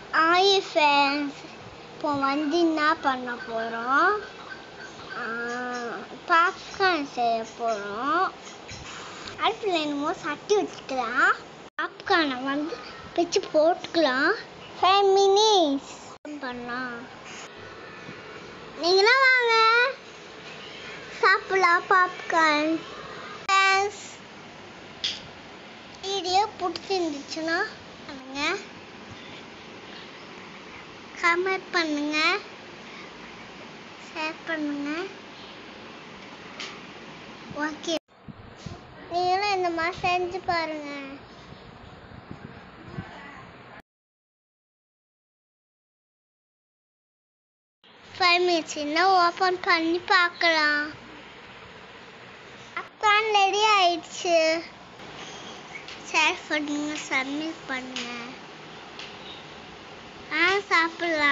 hi friends இப்போ வந்து என்ன பண்ண போகிறோம் பாப்கார்ன் செய்ய போகிறோம் அடுப்பில் என்னமோ சட்டி வச்சுக்கலாம் பாப்கார்னை வந்து வச்சு போட்டுக்கலாம் ஃபைவ் மினிட்ஸ் பண்ணலாம் நீங்களும் வாங்க சாப்பிடலாம் பாப்கார்ன் ஃப்ரெண்ட்ஸ் வீடியோ பிடிச்சிருந்துச்சுன்னா பண்ணுங்க கமெண்ட் பண்ணுங்க ஷேர் பண்ணுங்க ஓகே நீங்களும் இந்த மாதிரி செஞ்சு பாருங்க ஃபைவ் மினிட்ஸ் இன்னும் ஓப்பன் பண்ணி பார்க்கலாம் அக்கான் ரெடி ஆயிடுச்சு ஷேர் பண்ணுங்க சப்மிட் பண்ணுங்க ஆ சாப்பிடலாம்